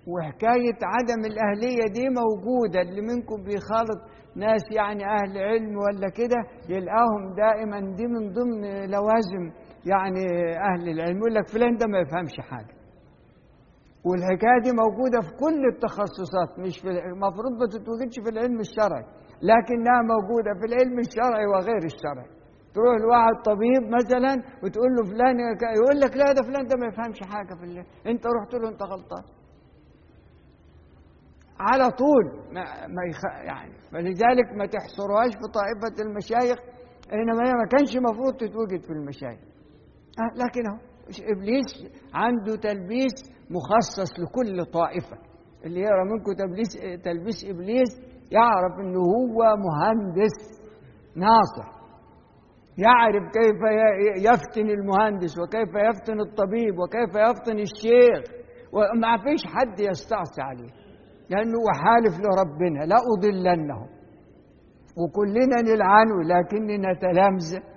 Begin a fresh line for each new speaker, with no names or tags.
وحكاية عدم الأهلية دي موجودة اللي منكم بيخالط ناس يعني أهل علم ولا كده يلقاهم دائما دي من ضمن لوازم يعني أهل العلم يقول لك فلان ده ما يفهمش حاجة والحكاية دي موجودة في كل التخصصات مش في المفروض ما تتوجدش في العلم الشرعي لكنها موجودة في العلم الشرعي وغير الشرعي تروح لواحد طبيب مثلا وتقول له فلان يقول لك لا ده فلان ده ما يفهمش حاجة في الله انت رحت له انت غلطان على طول ما, ما يخ... يعني فلذلك ما تحصرهاش في طائفة المشايخ إنما هي ما كانش المفروض تتوجد في المشايخ أه لكن هو إبليس عنده تلبيس مخصص لكل طائفة اللي يرى منكم تلبيس تلبيس إبليس يعرف إنه هو مهندس ناصح يعرف كيف يفتن المهندس وكيف يفتن الطبيب وكيف يفتن الشيخ وما فيش حد يستعصي عليه لأنه هو حالف لربنا لا أضلنهم وكلنا نلعنه لكننا تلامذة